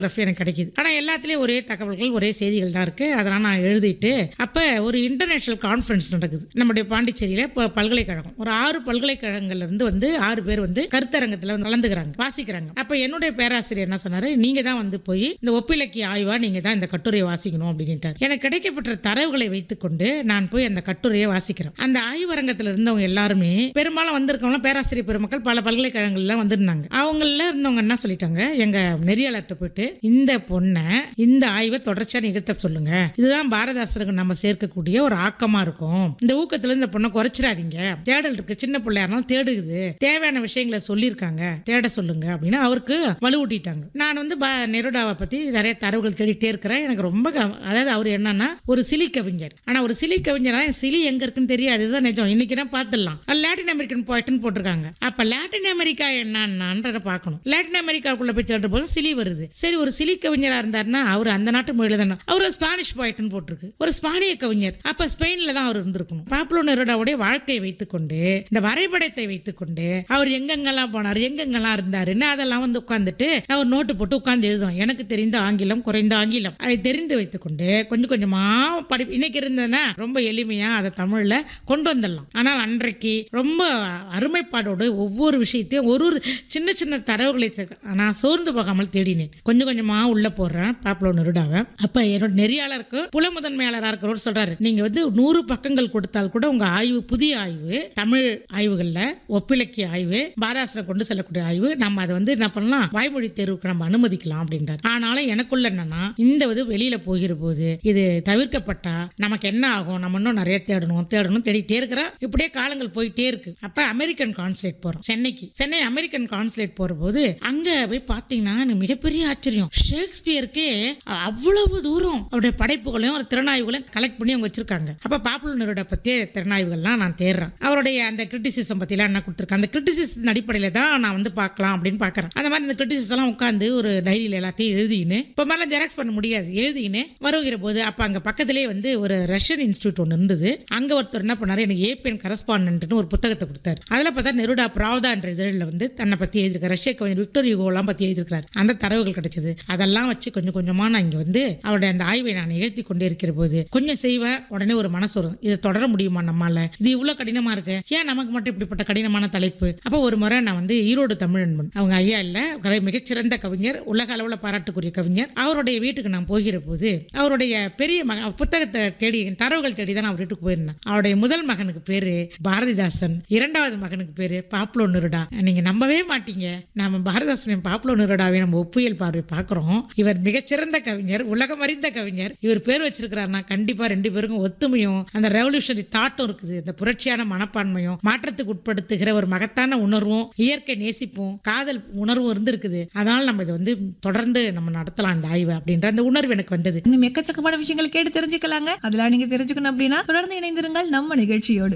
rough எனக்கு கிடைக்குது ஆனால் எல்லாத்துலேயும் ஒரே தகவல்கள் ஒரே செய்திகள் தான் இருக்குது அதெல்லாம் நான் எழுதிட்டு அப்போ ஒரு இன்டர்நேஷ்னல் கான்ஃபரன்ஸ் நடக்குது நம்முடைய பாண்டிச்சேரியில் இப்போ பல்கலைக்கழகம் ஒரு ஆறு பல்கலைக்கழகங்கள்ல இருந்து வந்து ஆறு பேர் வந்து கருத்தரங்கத்தில் வந்து கலந்துக்கிறாங்க வாசிக்கிறாங்க அப்போ என்னுடைய பேராசிரியர் என்ன சொன்னார் நீங்கள் தான் வந்து போய் இந்த ஒப்பிலக்கிய ஆய்வாக நீங்கள் தான் இந்த கட்டுரையை வாசிக்கணும் அப்படின்ட்டார் எனக்கு கிடைக்கப்பட்ட தரவுகளை வைத்துக்கொண்டு நான் போய் அந்த கட்டுரையை வாசிக்கிறேன் அந்த ஆய்வரங்கத்தில் இருந்தவங்க எல்லாருமே பெரும்பாலும் வந்திருக்கவங்க பேராசிரியர் பெருமக்கள் பல பல்கலைக்கழகங்கள்லாம் வந்திருந்தாங்க அவங்கள இருந்தவங்க என்ன சொல்லிட்டாங்க எங்க நெறியாளர்கிட்ட போயிட்டு இந்த பொண்ணை இந்த ஆய்வை தொடர்ச்சியா நிகழ்த்த சொல்லுங்க இதுதான் பாரதாசருக்கு நம்ம சேர்க்கக்கூடிய ஒரு ஆக்கமா இருக்கும் இந்த ஊக்கத்துல இந்த பொண்ணை குறைச்சிடாதீங்க தேடல் இருக்கு சின்ன பிள்ளையா இருந்தாலும் தேடுகுது தேவையான விஷயங்களை சொல்லியிருக்காங்க தேட சொல்லுங்க அப்படின்னு அவருக்கு வலுவூட்டிட்டாங்க நான் வந்து பா நெருடாவை பத்தி நிறைய தரவுகள் தேடிட்டே இருக்கிறேன் எனக்கு ரொம்ப க- அதாவது அவர் என்னன்னா ஒரு சிலி கவிஞர் ஆனா ஒரு சிலி கவிஞரா சிலி எங்க இருக்குன்னு தெரியாது இதுதான் நிஜம் இன்னைக்கு தான் பார்த்துடலாம் லாட்டின் அமெரிக்கன் போயிட்டுன்னு போட்டிருக்காங்க அப்ப லாட்டின் அமெரிக்கா என்னன்றத பார்க்கணும் லாட்டின் அமெரிக்காவுக்குள்ள போய் தேடுற போது சிலி வருது சரி ஒரு சிலி கவிஞரா இருந்தாருன்னா அவர் அந்த நாட்டு மொழியில தானே அவர் ஒரு ஸ்பானிஷ் போயிட்டுன்னு போட்டிருக்கு ஒரு ஸ்பானிய கவிஞர் அப்ப ஸ்பெயின்ல தான் அவர் இருந்திருக்கணும் பாப்புலோ நெருடாவுடைய வாழ்க்கையை வைத்துக்கொண்டு இந்த வரைபடத்தை வைத்துக்கொண்டு அவர் எங்கெங்கெல்லாம் போனார் எங்கெங்கெல்லாம் இருந்தாருன்னு அதெல்லாம் வந்து உட்காந்துட்டு நான் ஒரு நோட்டு போட்டு உட்கார்ந்து எழுதுவேன் எனக்கு தெரிந்த ஆங்கிலம் குறைந்த ஆங்கிலம் அதை தெரிந்து வைத்துக்கொண்டு கொஞ்சம் கொஞ்சமா படி இன்னைக்கு இருந்ததுன்னா ரொம்ப எளிமையா அதை தமிழ்ல கொண்டு வந்துடலாம் ஆனால் அன்றைக்கு ரொம்ப அருமைப்பாடோடு ஒவ்வொரு விஷயத்தையும் ஒரு ஒரு சின்ன சின்ன தரவுகளை சேர்க்க நான் சோர்ந்து போகாமல் தேடினேன் கொஞ்சம் கொஞ்சமா உள்ள போடுறேன் பாப்புலோ நெருடாவை அப்ப என்னோட நெறியாளருக்கு புல முதன்மையாளராக இருக்கிறவர் சொல்றாரு நீங்க வந்து நூறு பக்கங்கள் கொடுத்தால் கூட உங்க ஆய்வு புதிய ஆய்வு தமிழ் ஆய்வுகள்ல ஒப்பிலக்கிய ஆய்வு பாராசனம் கொண்டு செல்லக்கூடிய ஆய்வு நம்ம அதை வந்து என்ன பண்ணலாம் வாய்மொழி தேர்வுக்கு நம்ம அனுமதிக்கலாம் அப்படின்றார் ஆனாலும் எனக்குள்ள என்னன்னா இந்த இது வெளியில போகிற போது இது தவிர்க்கப்பட்டா நமக்கு என்ன ஆகும் நம்ம இன்னும் நிறைய தேடணும் தேடணும் தேடிட்டே இருக்கிறோம் இப்படியே காலங்கள் போயிட்டே இருக்கு அப்ப அமெரிக்கன் கான்சுலேட் போறோம் சென்னைக்கு சென்னை அமெரிக்கன் கான்சுலேட் போற போது அங்க போய் பாத்தீங்கன்னா எனக்கு மிகப்பெரிய ஆச்சரியம் ஷேக்ஸ்பியருக்கு அவ்வளவு தூரம் அவருடைய படைப்புகளையும் ஒரு திறனாய்வுகளையும் கலெக்ட் பண்ணி அவங்க வச்சிருக்காங்க அப்ப பாப்புலரோட பத்திய திறனாய்வுகள்லாம் நான் தேடுறேன் அவருடைய அந்த கிரிட்டிசிசம் பத்திலாம் என்ன கொடுத்துருக்கேன் அந்த கிரிட்டிசிசத்தின் அடிப்படையில தான் நான் வந்து பார்க்கலாம் அப்படின்னு பார்க்கறேன் அந்த மாதிரி இந்த கிரிட்டிசிஸ் எல்லாம் உட்காந்து ஒரு டைரியில எல்லாத்தையும் எழுதிக்கின்னு இப்போ மேலே ஜெராக்ஸ் பண்ண முடியாது எழுதிக்கின்னு வருகிற போது அப்போ அங்கே பக்கத்திலே வந்து ஒரு ரஷ்யன் இன்ஸ்டியூட் ஒன்று இருந்தது அங்கே ஒருத்தர் என்ன பண்ணாரு எனக்கு ஏபிஎன் கரஸ்பாண்டன்ட்னு ஒரு புத்தகத்தை கொடுத்தாரு அதில் பார்த்தா நெருடா பிராவ்தா என்ற இதழில் வந்து தன்னை பற்றி எழுதியிருக்காரு ரஷ்ய கவிஞர் விக்டர் யுகோலாம் பற்றி எழுதியிருக்காரு அந்த தரவுகள் கிடைச்சது அதெல்லாம் வச்சு கொஞ்சம் கொஞ்சமாக நான் இங்கே வந்து அவருடைய அந்த ஆய்வை நான் நிகழ்த்தி கொண்டே இருக்கிற போது கொஞ்சம் செய்வேன் உடனே ஒரு மனசு வரும் இதை தொடர முடியுமா நம்மால இது இவ்வளோ கடினமாக இருக்கு ஏன் நமக்கு மட்டும் இப்படிப்பட்ட கடினமான தலைப்பு அப்போ ஒரு முறை நான் வந்து ஈரோடு தமிழன்பன் அவங்க ஐயா இல்லை மிகச்சிறந்த கவிஞர் உலக அளவில் பாராட்டுக்குரிய கவிஞர் அவருடைய வீட்டுக்கு நான் போகிற போது அவருடைய பெரிய மகன் புத்தகத்தை தேடி தரவுகள் தேடி தான் நான் அவர் வீட்டுக்கு போயிருந்தேன் அவருடைய முதல் மகனுக்கு பேரு பாரதிதாசன் இரண்டாவது மகனுக்கு பேரு பாப்லோ நிருடா நீங்க நம்பவே மாட்டீங்க நாம பாரதிதாசன் பாப்லோ நிருடாவை நம்ம ஒப்புயல் பார்வை பார்க்குறோம் இவர் மிகச்சிறந்த கவிஞர் உலகம் அறிந்த கவிஞர் இவர் பேர் வச்சிருக்கிறாருன்னா கண்டிப்பா ரெண்டு பேருக்கும் ஒத்துமையும் அந்த ரெவல்யூஷனரி தாட்டும் இருக்குது இந்த புரட்சியான மனப்பான்மையும் மாற்றத்துக்கு உட்படுத்துகிற ஒரு மகத்தான உணர்வும் இயற்கை நேசிப்பும் காதல் உணர்வும் இருந்திருக்குது அதனால நம்ம இதை வந்து தொடர்ந்து நம்ம நடத்தலாம் இந்த ஆய்வு அப்படின்ற அந்த உணர்வு எனக்கு வந்தது இன்னும் எக்கச்சக்கமான விஷயங்கள் கேட்டு தெரிஞ்சுக்கலாங்க அதெல்லாம் நீங்க தெரிஞ்சுக்கணும் அப்படின்னா தொடர்ந்து இணைந்திருங்கள் நம்ம நிகழ்ச்சியோடு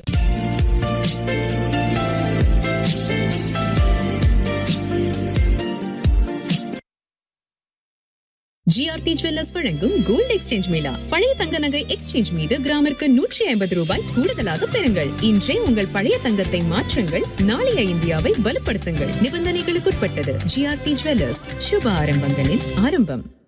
ஜிஆர்டி ஜுவல்லர்ஸ் வழங்கும் கோல்ட் எக்ஸ்சேஞ்ச் மேளா பழைய தங்க நகை எக்ஸ்சேஞ்ச் மீது கிராமிற்கு நூற்றி ஐம்பது ரூபாய் கூடுதலாக பெறுங்கள் இன்றே உங்கள் பழைய தங்கத்தை மாற்றுங்கள் நாளைய இந்தியாவை வலுப்படுத்துங்கள் நிபந்தனைகளுக்குட்பட்டது ஜிஆர்டி ஜுவல்லர்ஸ் சுப ஆரம்பங்களின் ஆரம்பம்